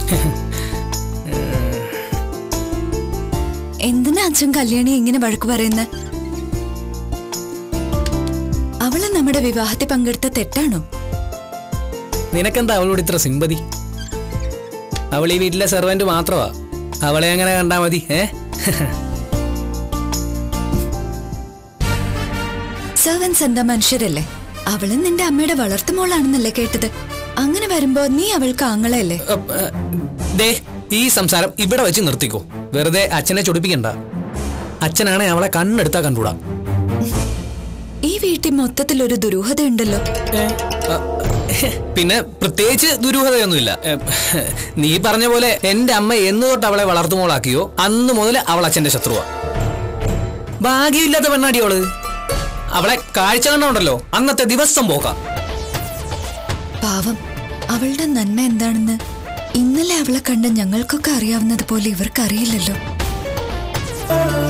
എന്തിനാ അച്ഛൻ കല്യാണി ഇങ്ങനെ വഴക്ക് പറയുന്നത് അവള് നമ്മുടെ വിവാഹത്തിൽ പങ്കെടുത്ത തെറ്റാണോ നിനക്കെന്താ അവളോട് ഇത്ര സിമ്പതി അവൾ ഈ വീട്ടിലെ സെർവന്റ് മാത്രമാ അവളെ അങ്ങനെ കണ്ടാ മതി ഏ സെർവൻസ് എന്താ മനുഷ്യരല്ലേ അവള് നിന്റെ അമ്മയുടെ വളർത്തുമോളാണെന്നല്ലേ കേട്ടത് അങ്ങനെ വരുമ്പോ നീ അവൾക്ക് ആങ്ങളല്ലേ അപ്പ്, ഏ, ദേ ഈ സംസാരം ഇവിടെ വെച്ച് നിർത്തിക്കോ വെറുതെ അച്ഛനെ ചൊടിപ്പിക്കണ്ട അച്ഛനാണെ അവളെ കണ്ണെടുത്താ കണ്ടൂടാ ഈ വീട്ടിൽ മൊത്തത്തിൽ ഒരു ദുരൂഹത ഉണ്ടല്ലോ പിന്നെ പ്രത്യേകിച്ച് ദുരൂഹതയൊന്നുമില്ല ഏ, നീ പറഞ്ഞ പോലെ എന്റെ അമ്മ എന്ന് തൊട്ട് അവളെ വളർത്തുമോളാക്കിയോ അന്ന് മുതൽ അവൾ അച്ഛന്റെ ശത്രുവാ ഭാഗ്യമില്ലാത്ത പെണ്ണാടി അവള് അവളെ കാഴ്ച കണ്ടുണ്ടല്ലോ അന്നത്തെ ദിവസം പോക്കാം പാവം അവളുടെ നന്മ എന്താണെന്ന് ഇന്നലെ അവളെ കണ്ട ഞങ്ങൾക്കൊക്കെ അറിയാവുന്നത് പോലെ ഇവർക്ക് അറിയില്ലല്ലോ